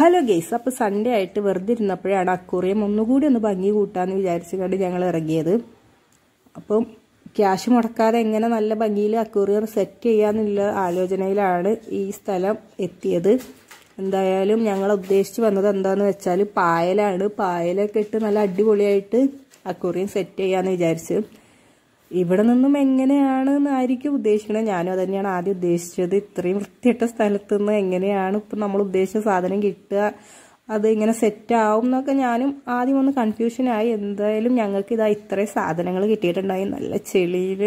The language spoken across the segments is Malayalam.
ഹലോ ഗെയ്സ് അപ്പോൾ സൺഡേ ആയിട്ട് വെറുതെ ഇരുന്നപ്പോഴാണ് അക്കൂറിയം ഒന്നുകൂടി ഒന്ന് ഭംഗി കൂട്ടാമെന്ന് വിചാരിച്ചുകൊണ്ട് ഞങ്ങൾ ഇറങ്ങിയത് അപ്പം ക്യാഷ് മുടക്കാതെ എങ്ങനെ നല്ല ഭംഗിയിൽ അക്കൂറിയം സെറ്റ് ചെയ്യാന്നുള്ള ആലോചനയിലാണ് ഈ സ്ഥലം എത്തിയത് എന്തായാലും ഞങ്ങൾ ഉദ്ദേശിച്ച് വന്നത് എന്താണെന്ന് വെച്ചാൽ പായലാണ് പായലൊക്കെ ഇട്ട് നല്ല അടിപൊളിയായിട്ട് അക്കൂറിയം സെറ്റ് ചെയ്യാമെന്ന് വിചാരിച്ചു ഇവിടെ നിന്നും എങ്ങനെയാണ് എന്നായിരിക്കും ഉദ്ദേശിക്കുന്നത് ഞാനും അത് തന്നെയാണ് ആദ്യം ഉദ്ദേശിച്ചത് ഇത്രയും വൃത്തിയിട്ട സ്ഥലത്ത് നിന്ന് എങ്ങനെയാണ് ഇപ്പം നമ്മൾ ഉദ്ദേശിച്ച സാധനം കിട്ടുക അത് ഇങ്ങനെ സെറ്റ് ആവും എന്നൊക്കെ ഞാനും ആദ്യം ഒന്ന് കൺഫ്യൂഷനായി എന്തായാലും ഞങ്ങൾക്ക് ഇതാ ഇത്രയും സാധനങ്ങൾ കിട്ടിയിട്ടുണ്ടായി നല്ല ചെളിയിൽ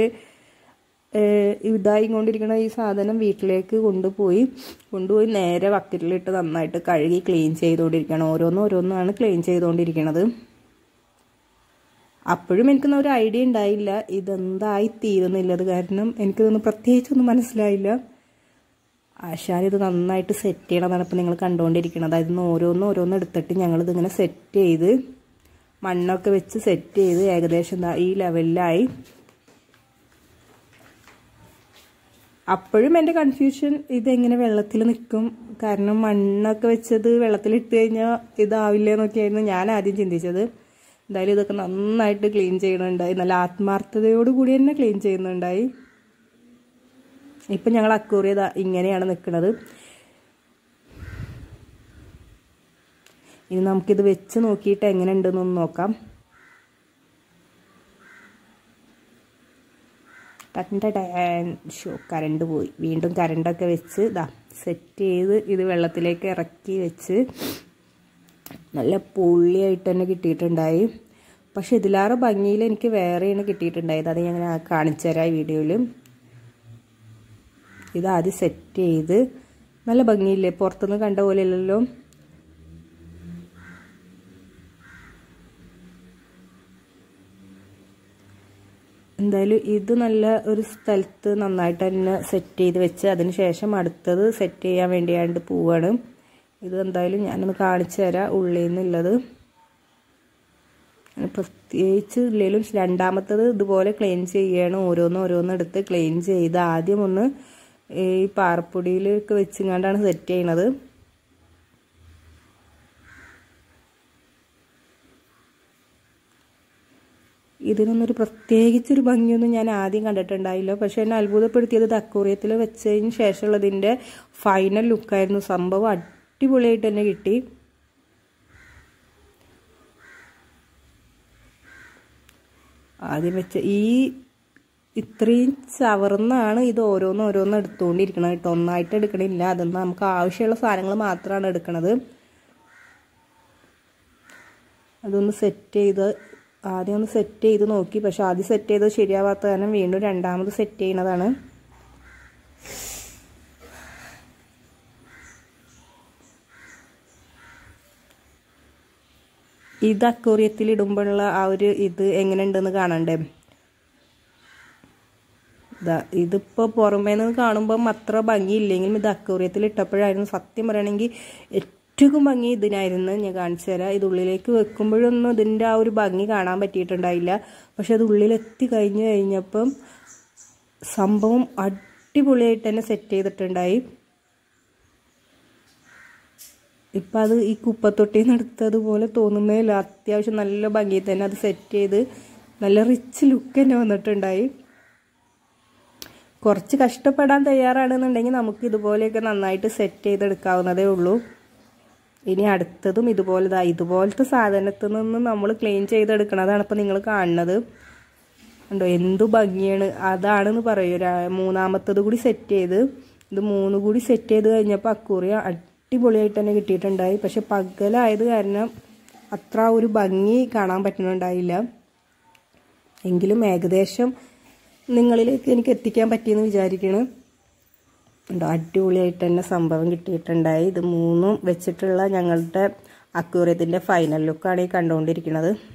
ഇതായി കൊണ്ടിരിക്കുന്ന ഈ സാധനം വീട്ടിലേക്ക് കൊണ്ടുപോയി കൊണ്ടുപോയി നേരെ ബക്കറ്റിലിട്ട് നന്നായിട്ട് കഴുകി ക്ലീൻ ചെയ്തുകൊണ്ടിരിക്കണം ഓരോന്നും ഓരോന്നാണ് ക്ലീൻ ചെയ്തുകൊണ്ടിരിക്കുന്നത് അപ്പോഴും എനിക്കൊന്നും ഒരു ഐഡിയ ഉണ്ടായില്ല ഇതെന്തായി തീരുന്നില്ലത് കാരണം എനിക്കിതൊന്നും പ്രത്യേകിച്ചൊന്നും മനസ്സിലായില്ല ആശാൻ ഇത് നന്നായിട്ട് സെറ്റ് ചെയ്യണമെന്നാണ് ഇപ്പം നിങ്ങൾ കണ്ടുകൊണ്ടിരിക്കുന്നത് അതിൽ നിന്ന് ഓരോന്ന് ഓരോന്ന് എടുത്തിട്ട് ഞങ്ങളിതിങ്ങനെ സെറ്റ് ചെയ്ത് മണ്ണൊക്കെ വെച്ച് സെറ്റ് ചെയ്ത് ഏകദേശം ഈ ലെവലിലായി അപ്പോഴും എൻ്റെ കൺഫ്യൂഷൻ ഇതെങ്ങനെ വെള്ളത്തിൽ നിൽക്കും കാരണം മണ്ണൊക്കെ വെച്ചത് വെള്ളത്തിലിട്ട് കഴിഞ്ഞാൽ ഇതാവില്ല എന്നൊക്കെയായിരുന്നു ഞാൻ ആദ്യം ചിന്തിച്ചത് എന്തായാലും ഇതൊക്കെ നന്നായിട്ട് ക്ലീൻ ചെയ്യണുണ്ടായി നല്ല ആത്മാർത്ഥതയോട് കൂടി തന്നെ ക്ലീൻ ചെയ്യുന്നുണ്ടായി ഇപ്പം ഞങ്ങൾ അക്കൂറിയത ഇങ്ങനെയാണ് നിൽക്കുന്നത് ഇനി നമുക്കിത് വെച്ച് നോക്കിയിട്ട് എങ്ങനെ ഉണ്ടെന്നൊന്ന് നോക്കാം ഷോ കരണ്ട് പോയി വീണ്ടും കരണ്ടൊക്കെ വെച്ച് ഇതാ സെറ്റ് ചെയ്ത് ഇത് വെള്ളത്തിലേക്ക് ഇറക്കി വെച്ച് നല്ല പൊള്ളിയായിട്ട് തന്നെ കിട്ടിയിട്ടുണ്ടായി പക്ഷെ ഇതിലാറ് ഭംഗിയിൽ എനിക്ക് വേറെയാണ് കിട്ടിയിട്ടുണ്ടായത് അത് ഞാൻ കാണിച്ചു തരാം ഈ വീഡിയോയിൽ ഇത് ആദ്യം സെറ്റ് ചെയ്ത് നല്ല ഭംഗിയില്ലേ പുറത്തുനിന്ന് കണ്ട പോലെ അല്ലല്ലോ എന്തായാലും ഇത് നല്ല ഒരു സ്ഥലത്ത് നന്നായിട്ട് തന്നെ സെറ്റ് ചെയ്ത് വെച്ച് അതിന് ശേഷം അടുത്തത് സെറ്റ് ചെയ്യാൻ വേണ്ടിയാണ്ട് പോവാണ് ഇത് എന്തായാലും ഞാനൊന്ന് കാണിച്ചു തരാം ഉള്ളിൽ നിന്നുള്ളത് പ്രത്യേകിച്ച് ഇല്ലെങ്കിലും രണ്ടാമത്തത് ഇതുപോലെ ക്ലീൻ ചെയ്യണം ഓരോന്ന് ഓരോന്ന് എടുത്ത് ക്ലീൻ ചെയ്ത് ആദ്യം ഒന്ന് ഈ പാറപ്പൊടിയിലൊക്കെ വെച്ചിങ്ങാണ്ടാണ് സെറ്റ് ചെയ്യണത് ഇതിനൊന്നൊരു പ്രത്യേകിച്ചൊരു ഭംഗിയൊന്നും ഞാൻ ആദ്യം കണ്ടിട്ടുണ്ടായില്ല പക്ഷെ എന്നെ അത്ഭുതപ്പെടുത്തിയത് അക്കൂറിയത്തിൽ വെച്ചതിന് ശേഷമുള്ളതിൻ്റെ ഫൈനൽ ലുക്കായിരുന്നു സംഭവം അടിപൊളിയായിട്ട് തന്നെ കിട്ടി ആദ്യം വെച്ച ഈ ഇത്രയും ചവർന്നാണ് ഇത് ഓരോന്ന് ഓരോന്ന് എടുത്തുകൊണ്ടിരിക്കണത് കേട്ടോ ഒന്നായിട്ട് എടുക്കണില്ല അതൊന്നും നമുക്ക് ആവശ്യമുള്ള സാധനങ്ങൾ മാത്രമാണ് എടുക്കണത് അതൊന്ന് സെറ്റ് ചെയ്ത് ആദ്യം ഒന്ന് സെറ്റ് ചെയ്ത് നോക്കി പക്ഷെ ആദ്യം സെറ്റ് ചെയ്തത് ശരിയാവാത്ത കാരണം വീണ്ടും രണ്ടാമത് സെറ്റ് ചെയ്യുന്നതാണ് ഇത് അക്വറിയത്തിൽ ഇടുമ്പോഴുള്ള ആ ഒരു ഇത് എങ്ങനെ ഉണ്ടെന്ന് കാണണ്ടേ ഇതാ ഇതിപ്പോൾ പുറമേ നിന്ന് കാണുമ്പം അത്ര ഭംഗിയില്ലെങ്കിലും ഇത് അക്വറിയത്തിൽ ഇട്ടപ്പോഴായിരുന്നു സത്യം പറയുകയാണെങ്കിൽ ഏറ്റവും ഭംഗി ഇതിനായിരുന്നു ഞാൻ കാണിച്ചു തരാം ഇത് ഉള്ളിലേക്ക് വെക്കുമ്പോഴൊന്നും ഇതിൻ്റെ ആ ഒരു ഭംഗി കാണാൻ പറ്റിയിട്ടുണ്ടായില്ല പക്ഷെ അത് ഉള്ളിലെത്തി കഴിഞ്ഞ് കഴിഞ്ഞപ്പം സംഭവം അടിപൊളിയായിട്ട് തന്നെ സെറ്റ് ചെയ്തിട്ടുണ്ടായി ഇപ്പം അത് ഈ കുപ്പത്തൊട്ടിയിൽ നിന്ന് എടുത്തതുപോലെ തോന്നുന്നേയില്ല അത്യാവശ്യം നല്ല ഭംഗിയിൽ തന്നെ അത് സെറ്റ് ചെയ്ത് നല്ല റിച്ച് ലുക്ക് തന്നെ വന്നിട്ടുണ്ടായി കുറച്ച് കഷ്ടപ്പെടാൻ തയ്യാറാണെന്നുണ്ടെങ്കിൽ നമുക്ക് ഇതുപോലെയൊക്കെ നന്നായിട്ട് സെറ്റ് ചെയ്തെടുക്കാവുന്നതേ ഉള്ളൂ ഇനി അടുത്തതും ഇതുപോലെ ഇതാ ഇതുപോലത്തെ സാധനത്തിൽ നിന്ന് നമ്മൾ ക്ലീൻ ചെയ്തെടുക്കണതാണ് ഇപ്പം നിങ്ങൾ കാണുന്നത് ഉണ്ടോ എന്തു ഭംഗിയാണ് അതാണെന്ന് പറയൂ മൂന്നാമത്തത് കൂടി സെറ്റ് ചെയ്ത് ഇത് മൂന്ന് കൂടി സെറ്റ് ചെയ്ത് കഴിഞ്ഞപ്പോൾ അക്കൂറിയ അടിപൊളിയായിട്ട് തന്നെ കിട്ടിയിട്ടുണ്ടായി പക്ഷെ പകലായത് കാരണം അത്ര ഒരു ഭംഗി കാണാൻ പറ്റുന്നുണ്ടായില്ല എങ്കിലും ഏകദേശം നിങ്ങളിലേക്ക് എനിക്ക് എത്തിക്കാൻ പറ്റിയെന്ന് വിചാരിക്കുന്നു ഉണ്ടോ അടിപൊളിയായിട്ട് തന്നെ സംഭവം കിട്ടിയിട്ടുണ്ടായി ഇത് മൂന്നും വെച്ചിട്ടുള്ള ഞങ്ങളുടെ അക്യൂറിയത്തിൻ്റെ ഫൈനൽ ലുക്കാണ് ഈ കണ്ടുകൊണ്ടിരിക്കുന്നത്